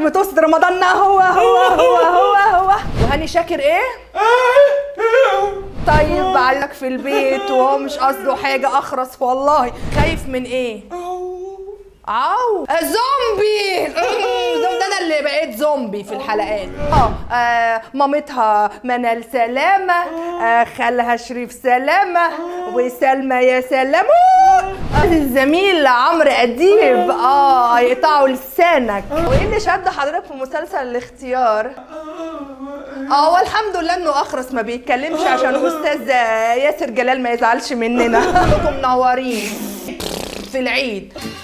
متوسط رمضان هو هو هو هو هو وهاني شاكر ايه طيب بعلك في البيت وهو مش قصده حاجه اخرس والله خايف من ايه عو زومبي ده ده انا اللي بقيت زومبي في الحلقات اه آه، مامتها منال سلامة آه خالها شريف سلامة وسلمى يا سلام آه، الزميل عمرو أديب اه يقطعوا لسانك وايه اللي شد حضرتك في مسلسل الاختيار اه هو الحمد لله انه اخرس ما بيتكلمش عشان استاذ ياسر جلال ما يزعلش مننا انتم منورين في العيد